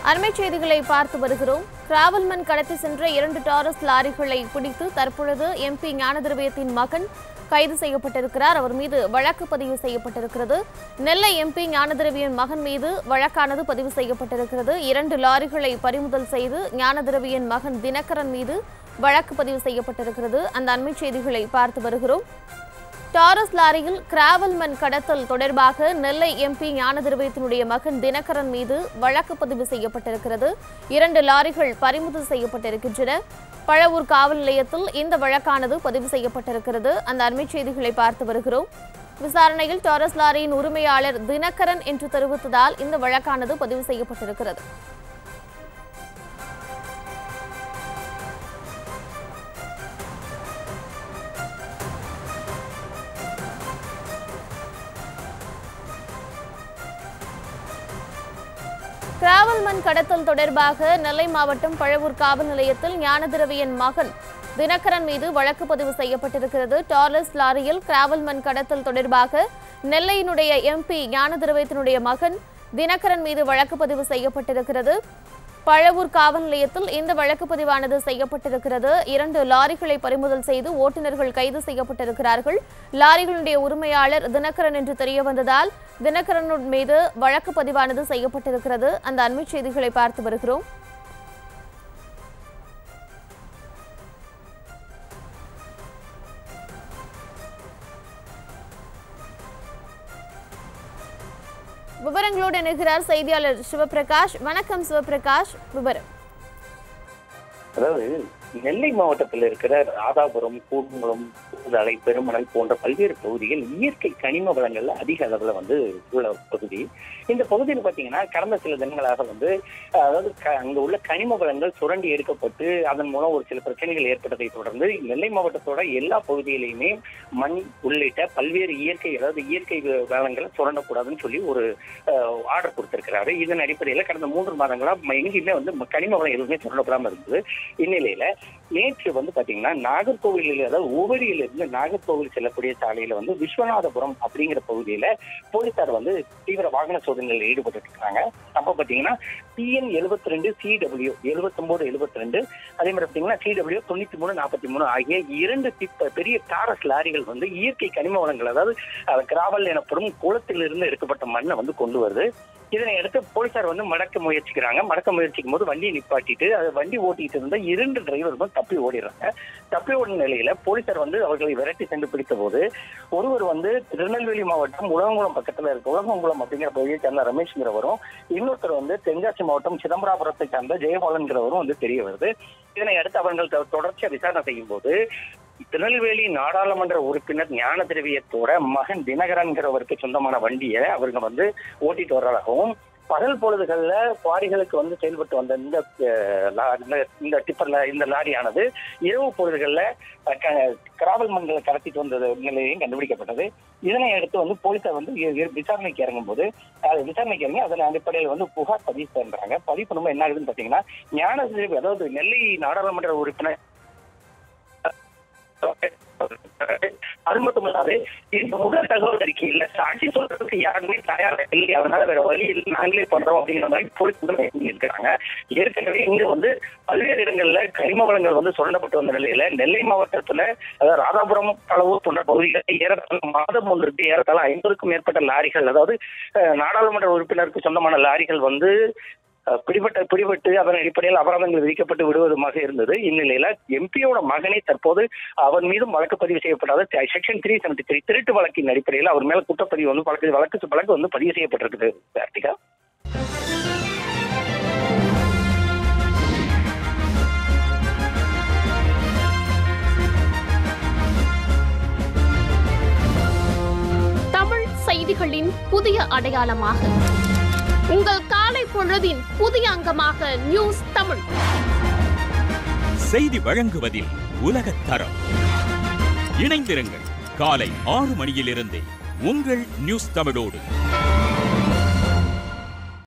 அண்மைச் செய்திகளை பார்த்து வருகிறோம் டிராவல்மன் கடத்தி சென்ற இரண்டு டாரஸ் லாரிகளை பிடித்து தற்பொழுது எம்பி ஞானதிரவியத்தின் மகன் கைது செய்யப்பட்டிருக்கிறார் அவர் மீது வழக்கு பதிவு செய்யப்பட்டிருக்கிறது நெல்லை எம்பி ஞானதிரவியன் மகன் மீது வழக்கானது பதிவு செய்யப்பட்டிருக்கிறது இரண்டு லாரிகளை பறிமுதல் செய்து ஞானதிரவியன் மகன் தினகரன் மீது வழக்கு பதிவு செய்யப்பட்டிருக்கிறது அந்த அண்மைச் செய்திகளை பார்த்து வருகிறோம் டாரஸ் லாரியில் கிராவல்மன் கடத்தல் தொடர்பாக நெல்லை எம்பி ஞானதிரவியத்தினுடைய மகன் தினகரன் மீது வழக்கு பதிவு செய்யப்பட்டிருக்கிறது இரண்டு லாரிகள் பறிமுதல் செய்யப்பட்டிருக்கின்றன பழவூர் காவல் நிலையத்தில் இந்த வழக்கானது பதிவு செய்யப்பட்டிருக்கிறது அந்த அண்மைச் செய்திகளை பார்த்து வருகிறோம் விசாரணையில் டாரஸ் லாரியின் உரிமையாளர் தினகரன் என்று தெரிவித்ததால் இந்த வழக்கானது பதிவு செய்யப்பட்டிருக்கிறது டிராவல்மன் கடத்தல் தொடர்பாக நெல்லை மாவட்டம் பழவூர் காவல் நிலையத்தில் ஞானதிரவியன் மகன் தினகரன் மீது வழக்கு பதிவு செய்யப்பட்டிருக்கிறது டார்லஸ் லாரியில் டிராவல்மன் கடத்தல் தொடர்பாக நெல்லையினுடைய எம்பி ஞானதிரவியத்தினுடைய மகன் தினகரன் மீது வழக்கு பதிவு செய்யப்பட்டிருக்கிறது பழவூர் காவல் நிலையத்தில் இந்த வழக்கு பதிவானது செய்யப்பட்டிருக்கிறது இரண்டு லாரிகளை பறிமுதல் செய்து ஓட்டுநர்கள் கைது செய்யப்பட்டிருக்கிறார்கள் லாரிகளுடைய உரிமையாளர் தினகரன் என்று தெரிய வந்ததால் தினகரன் மீது வழக்கு பதிவானது செய்யப்பட்டிருக்கிறது அந்த அண்மைச் செய்திகளை பார்த்து வருகிறோம் விவரங்களோடு இணைகிறார் செய்தியாளர் சிவபிரகாஷ் வணக்கம் சிவபிரகாஷ் விவரம் அதாவது நெல்லை மாவட்டத்தில் இருக்கிற ராதாபுரம் கூடங்குளம் கூடுதலை பெருமணல் போன்ற பல்வேறு பகுதிகள் இயற்கை கனிம வளங்கள்ல அதிக அளவுல வந்து உள்ள பகுதி இந்த பகுதியில் பாத்தீங்கன்னா கடந்த சில தினங்களாக வந்து அதாவது க- அங்க உள்ள கனிம வளங்கள் சுரண்டி எடுக்கப்பட்டு அதன் மூலம் ஒரு சில பிரச்சனைகள் ஏற்பட்டதை தொடர்ந்து நெல்லை மாவட்டத்தோட எல்லா பகுதியிலையுமே மண் உள்ளிட்ட பல்வேறு இயற்கை அதாவது இயற்கை வளங்களை சுரண்டக்கூடாதுன்னு சொல்லி ஒரு ஆர்டர் கொடுத்திருக்கிறாரு இதன் அடிப்படையில கடந்த மூன்று மாதங்களா ம- எங்கேயுமே வந்து ம- கனிம வளம் எதுவுமே சுரண்டப்படாம இருந்தது இந்நிலையில நேற்று வந்து பாத்தீங்கன்னா நாகர்கோவிலில் அதாவது உவரியில இருந்து நாகர்கோவில் செல்லக்கூடிய சாலையில வந்து விஸ்வநாதபுரம் அப்படிங்கிற பகுதியில போலீசார் வந்து தீவிர வாகன சோதனையில் ஈடுபட்டு இருக்காங்க அப்ப பாத்தீங்கன்னா டிஎன் எழுபத்தி ரெண்டு சிடபிள்யூ எழுபத்தொன்பது எழுபத்தி ரெண்டு அதே மாதிரி பாத்தீங்கன்னா சிடபிள்யூ தொண்ணூத்தி மூணு நாற்பத்தி மூணு ஆகிய இரண்டு திப்ப பெரிய டாரஸ் லாரிகள் வந்து இயற்கை கனிம வளங்கள் அதாவது அஹ், கிராவல் எனப்படும் குளத்திலிருந்து எடுக்கப்பட்ட மண்ணை வந்து கொண்டு வருது இதனை அடுத்து போலீசார் வந்து மடக்க முயற்சிக்கிறாங்க மடக்க முயற்சிக்கும் போது வண்டியை நிப்பாட்டிட்டு அது வண்டி ஓட்டிட்டு இருந்த இரண்டு டிரைவர்களும் தப்பி ஓடிடுறாங்க தப்பி ஓடின நிலையில போலீசார் வந்து அவர்களை விரட்டி சென்று பிடித்த போது ஒருவர் வந்து திருநெல்வேலி மாவட்டம் உலகங்குளம் பக்கத்துல இருக்க உலகங்குளம் அப்படிங்கிற பகுதியை சேர்ந்த ரமேஷ்ங்கிறவரும் இன்னொருத்தர் வந்து தென்காசி மாவட்டம் சிதம்பராபுரத்தை சார்ந்த ஜெயபாலன்கிறவரும் வந்து தெரிய வருது இதனை அடுத்து அவர்கள் தொ- தொடர்ச்சியா விசாரணை செய்யும் போது திருநெல்வேலி நாடாளுமன்ற உறுப்பினர் ஞான திரவியத்தோட மகன் தினகரன்கிறவருக்கு சொந்தமான வண்டியை அவருங்க வந்து ஓட்டிட்டு வர்றதாகவும் பகல் பொழுதுகள்ல குவாரிகளுக்கு வந்து செயல்பட்டு வந்த இந்த அஹ், லா- இந்த- இந்த டிப்பர்ல இந்த லாரியானது இரவு பொழுதுகள்ல அஹ், க- கிராவல் மண்களை கடத்திட்டு வந்தது நிலையும் கண்டுபிடிக்கப்பட்டது இதனை அடுத்து வந்து போலீசார் வந்து இ- இ- விசாரணைக்கு இறங்கும் போது அது விசாரணைக்கு இறங்கி அதன் அடிப்படையில் வந்து புகார் பதிவு பண்றாங்க பதிவு பண்ணும்போது என்ன ஆகுதுன்னு பாத்தீங்கன்னா ஞான திரவி அதாவது நெல்லை நாடாளுமன்ற உறுப்பினர் அது மட்டும் இல்லாது இந்த முதல் தகவல் அறிக்கையில சாட்சி சொல்றதுக்கு யாருமே தயாரா இல்லை அதனால வேற வழி இல்லை நாங்களே பண்றோம் அப்படிங்கிற மாதிரி போலீஸ் வந்து இருக்கிறாங்க ஏற்கனவே இங்க வந்து பல்வேறு இடங்கள்ல கரிம வளங்கள் வந்து சுரண்டப்பட்டு வந்த நிலையில நெல்லை மாவட்டத்துல அதாவது ராதாபுரம் அளவூர் போன்ற பகுதிகளில் ஏறத்தாழ மாதம் ஒன்றுக்கு ஏறத்தாழ ஐம்பதுக்கும் மேற்பட்ட லாரிகள் அதாவது அஹ், நாடாளுமன்ற உறுப்பினருக்கு சொந்தமான லாரிகள் வந்து அஹ், பிடிபட்ட பிடிபட்டு அதன் அடிப்படையில் அபராதங்கள் விதிக்கப்பட்டு விடுவதுமாக இருந்தது இந்நிலையில எம்பியோட மகனை தற்போது அவன் மீதும் வழக்கு பதிவு செய்யப்படாத செக்ஷன் த்ரீ செவன்டி த்ரீ திருட்டு வழக்கின் அடிப்படையில் அவர் மேல குற்றப்பதிவு வந்து வழக்கு வழக்கு வழக்கு வந்து பதிவு செய்யப்பட்டிருக்குது கார்த்திகா தமிழ் செய்திகளின் புதிய அடையாளமாக உங்கள் காலை பொழுதின் புதிய அங்கமாக நியூஸ் தமிழ் செய்தி வழங்குவதில் உலகத் தரம் இணைந்திருங்கள் காலை ஆறு மணியிலிருந்தே உங்கள் நியூஸ் தமிழோடு